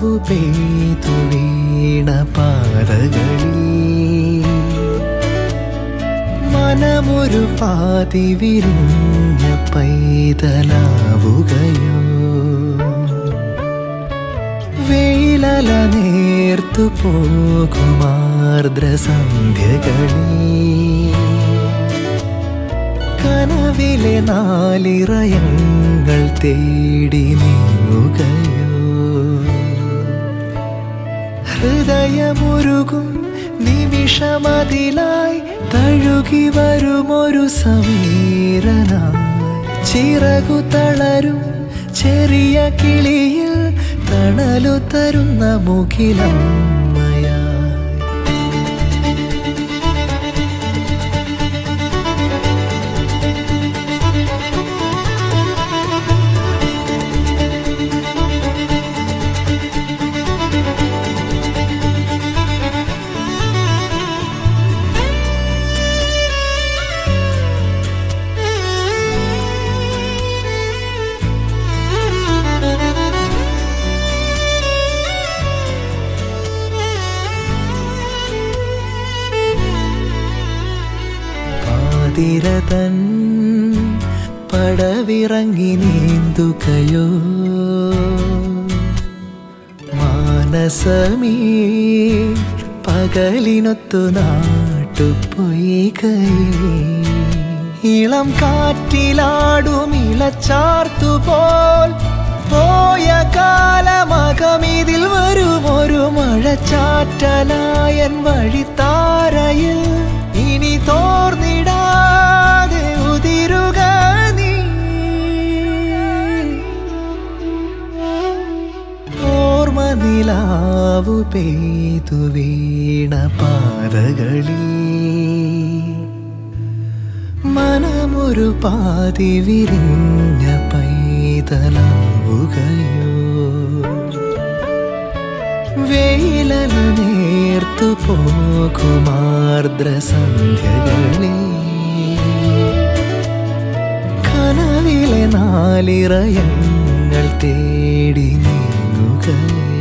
നിലാവു പെയ്തു വീണ പാതകളിൽ മനമൊരു പാതി വിരിഞ്ഞ പൈതലാവുകയോ വെയിലല നേർത്തു പോകുമാർദ്ര സന്ധ്യകളിൽ കനവിലെ നാലിറയങ്ങൾ തേടി നീങ്ങുകയോ ഹൃദയമുരുകും നിമിഷമതിലായി തഴുകി വരുമൊരു സമീരനായി ചിറകു തളരും ചെറിയ കിളിയിൽ തണലു തരുന്ന മുഖിലമ്മയായി പാതിരതൻ പടവിറങ്ങി നീന്തുകയോ മാനസമീ പകലിനൊത്തു നാട്ടുപൊയ്കയിൽ ഇളം കാറ്റിലാടും ഇളച്ചാർത്തുപോൽ പോയ കാലമകമിതിൽ വരും ഒരു മഴച്ചാറ്റലായൻ വഴിത്താരയിൽ ഇനി തോർന്നിടാതെ ഉതിരുക നീ ഓർമ്മ നിലാവു പെയ്തു വീണ പാതകളിൽ മനമൊരു പാതി വിരിഞ്ഞ പൈതലാവുകയോ വെയിലല നേർത്തു പോകുമാർദ്ര സന്ധ്യകളിൽ കനവിലെ നാലിറയങ്ങൾ തേടി നീങ്ങുകയോ